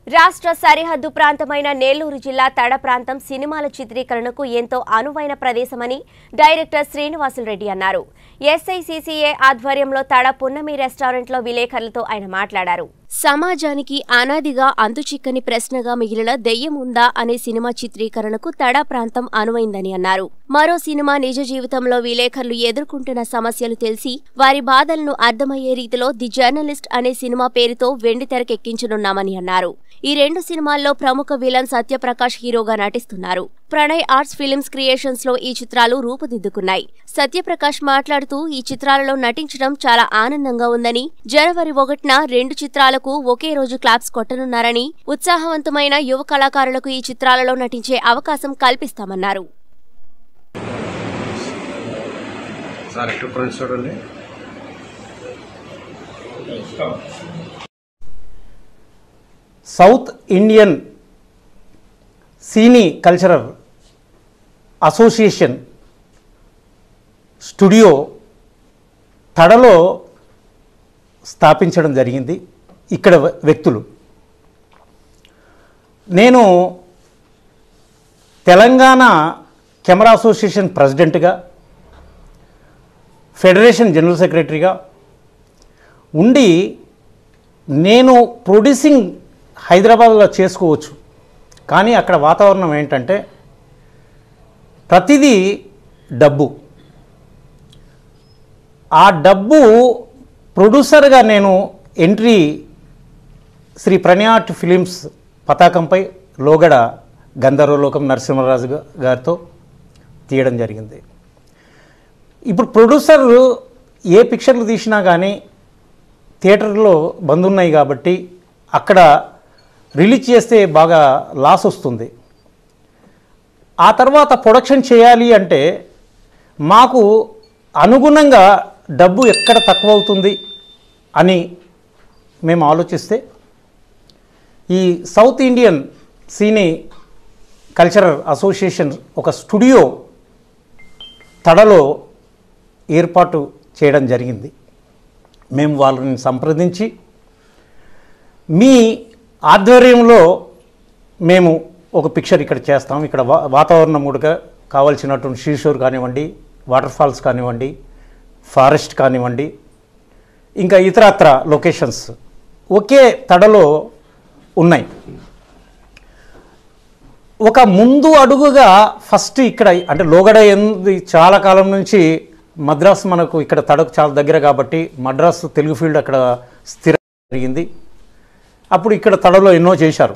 రాష్ట్ర సరిహద్దు ప్రాంతమైన నెల్లూరు జిల్లా తడ ప్రాంతం సినిమాల చిత్రీకరణకు ఎంతో అనువైన ప్రదేశమని డైరెక్టర్ శ్రీనివాసులు రెడ్డి అన్నారు ఎస్ఐసిసిఏ ఆధ్వర్యంలో తడ పున్నమి రెస్టారెంట్లో విలేకరులతో ఆయన మాట్లాడారు సమాజానికి అనాదిగా అంతుచిక్కని ప్రశ్నగా మిగిలిన దెయ్యం ఉందా అనే సినిమా చిత్రీకరణకు తడ ప్రాంతం అనువైందని అన్నారు మరో సినిమా నిజ జీవితంలో విలేకరులు ఎదుర్కొంటున్న సమస్యలు తెలిసి వారి బాధలను అర్థమయ్యే రీతిలో ది జర్నలిస్ట్ అనే సినిమా పేరుతో వెండి తెరకెక్కించనున్నామని అన్నారు ఈ రెండు సినిమాల్లో ప్రముఖ విలన్ సత్యప్రకాష్ హీరోగా నటిస్తున్నారు ప్రణయ్ ఆర్ట్స్ ఫిలిమ్స్ క్రియేషన్స్ లో ఈ చిత్రాలు రూపుదిద్దుకున్నాయి సత్యప్రకాష్ మాట్లాడుతూ ఈ చిత్రాలలో నటించడం చాలా ఆనందంగా ఉందని జనవరి ఒకటిన రెండు చిత్రాలకు ఒకే రోజు క్లాప్స్ కొట్టనున్నారని ఉత్సాహవంతమైన యువ కళాకారులకు ఈ చిత్రాలలో నటించే అవకాశం కల్పిస్తామన్నారు సార్ ఎటు ఫ్రెండ్స్ చూడండి south Indian cine cultural association studio తడలో స్థాపించడం జరిగింది ఇక్కడ వ్య- వ్యక్తులు నేను తెలంగాణ కెమెరా అసోసియేషన్ ప్రెసిడెంట్గా ఫెడరేషన్ జనరల్ సెక్రటరీగా ఉండి నేను ప్రొడ్యూసింగ్ హైదరాబాద్లో చేసుకోవచ్చు కానీ అక్కడ వాతావరణం ఏంటంటే ప్రతిదీ డబ్బు ఆ డబ్బు ప్రొడ్యూసర్గా నేను ఎంట్రీ శ్రీ ప్రణయాట్ ఫిలిమ్స్ పతాకంపై లోగడ గంధర్వలోకం నరసింహరాజు గా- గారితో తీయడం జరిగింది ఇప్పుడు ప్రొడ్యూసర్ ఏ పిక్చర్లు తీసినా కానీ థియేటర్లో బంద్ ఉన్నాయి కాబట్టి అక్కడ రిలీజ్ చేస్తే బాగా లాస్ వస్తుంది ఆ తర్వాత ప్రొడక్షన్ చేయాలి అంటే మాకు అనుగుణంగా డబ్బు ఎక్కడ తక్కువ అవుతుంది అని మేము ఆలోచిస్తే ఈ south Indian cine cultural association ఒక స్టూడియో తడలో ఏర్పాటు చేయడం జరిగింది మేము వాళ్ళని సంప్రదించి మీ ఆధ్వర్యంలో మేము ఒక పిక్చర్ ఇక్కడ చేస్తాం ఇక్కడ వా వాతావరణం కూడా కావాల్సినటువంటి షీషోర్ కానివ్వండి వాటర్ ఫాల్స్ కానివ్వండి ఫారెస్ట్ కానివ్వండి ఇంకా ఇతరత్ర లొకేషన్స్ ఒకే తడలో ఉన్నాయి ఒక ముందు అడుగుగా ఫస్ట్ ఇక్కడ అంటే లోగడ ఎందు చాలా కాలం నుంచి మద్రాసు మనకు ఇక్కడ తడకు చాలా దగ్గర కాబట్టి మద్రాసు తెలుగు ఫీల్డ్ అక్కడ స్థిర జరిగింది అప్పుడు ఇక్కడ తడలో ఎన్నో చేశారు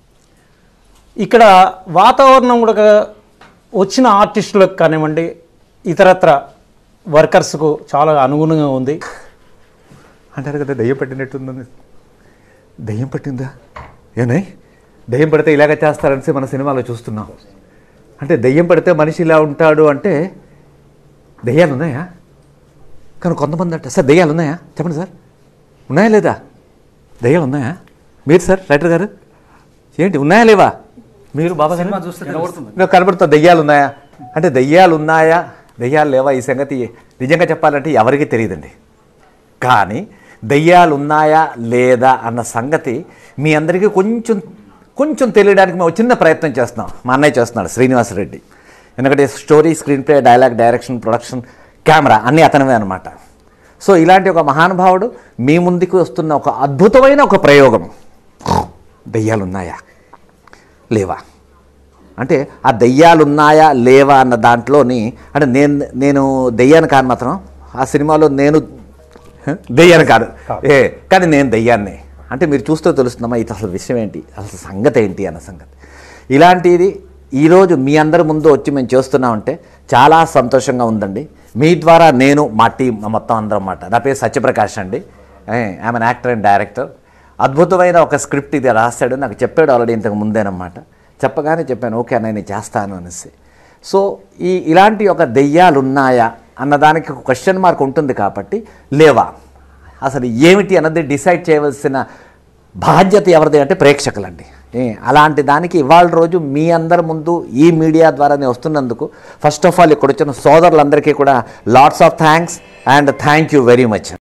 ఇక్కడ వాతావరణం కూడా వచ్చిన ఆర్టిస్టులకు కానివ్వండి ఇతరత్ర వర్కర్స్కు చాలా అనుగుణంగా ఉంది అంటారు కదా దయ్యం పట్టినట్టుందని దయ్యం పట్టిందా ఏనే దయ్యం పడితే ఇలాగ చేస్తారనేసి మన సినిమాలో చూస్తున్నాం అంటే దయ్యం పడితే మనిషి ఇలా ఉంటాడు అంటే దయ్యాలు ఉన్నాయా కానీ కొంతమంది అంటే సార్ దయ్యాలు ఉన్నాయా చెప్పండి సార్ ఉన్నాయా లేదా దయ్యాలు ఉన్నాయా మీరు సార్ రైటర్ గారు ఏంటి ఉన్నాయా లేవా మీరు బాబా సినిమా చూస్తే కనబడుతుంది దయ్యాలు ఉన్నాయా అంటే దయ్యాలు ఉన్నాయా దయ్యాలు లేవా ఈ సంగతి నిజంగా చెప్పాలంటే ఎవరికీ తెలియదండి కానీ దయ్యాలు ఉన్నాయా లేదా అన్న సంగతి మీ అందరికీ కొంచెం కొంచెం తెలియడానికి మేము చిన్న ప్రయత్నం చేస్తున్నాం మా అన్నయ్య చేస్తున్నాడు శ్రీనివాసరెడ్డి ఎందుకంటే story screenplay dialogue direction production camera అన్నీ అతనివే అనమాట సో ఇలాంటి ఒక మహానుభావుడు మీ ముందుకు వస్తున్న ఒక అద్భుతమైన ఒక ప్రయోగం దయ్యాలు ఉన్నాయా లేవా అంటే ఆ దయ్యాలు ఉన్నాయా లేవా అన్న దాంట్లోని అంటే నేను నేను దయ్యాన్ని కాను మాత్రం ఆ సినిమాలో నేను హ? దయ్యాన్ని కాదు ఏ కానీ నేను దయ్యాన్ని అంటే మీరు చూస్తూ తెలుస్తుందమ్మా ఇది అసలు విషయం ఏంటి అసలు సంగతి ఏంటి అన్న సంగతి ఇలాంటిది ఈరోజు మీ అందరి ముందు వచ్చి మేము చేస్తున్నామంటే చాలా సంతోషంగా ఉందండి మీ ద్వారా నేను మా టీం మా మొత్తం అందరం అన్నమాట నా పేరు సత్యప్రకాష్ అండి I am an actor and director అద్భుతమైన ఒక స్క్రిప్ట్ ఇది రాశాడు నాకు చెప్పాడు ఆల్రెడీ ఇంతకు ముందేనమాట చెప్పగానే చెప్పాను ఓకే అన్నయ్య నేను చేస్తాను అనేసి సో ఈ ఇలాంటి ఒక దెయ్యాలు ఉన్నాయా అన్నదానికి ఒక క్వశ్చన్ మార్క్ ఉంటుంది కాబట్టి లేవా అసలు ఏమిటి అన్నది డిసైడ్ చేయవలసిన బాధ్యత ఎవరిది అంటే ప్రేక్షకులండి ఏ, అలాంటి దానికి ఇవాళ రోజు మీ అందరి ముందు ఈ మీడియా ద్వారా నేను వస్తున్నందుకు ఫస్ట్ ఆఫ్ ఆల్ ఇక్కడ వచ్చిన సోదరులందరికీ కూడా lots of thanks and thank you very much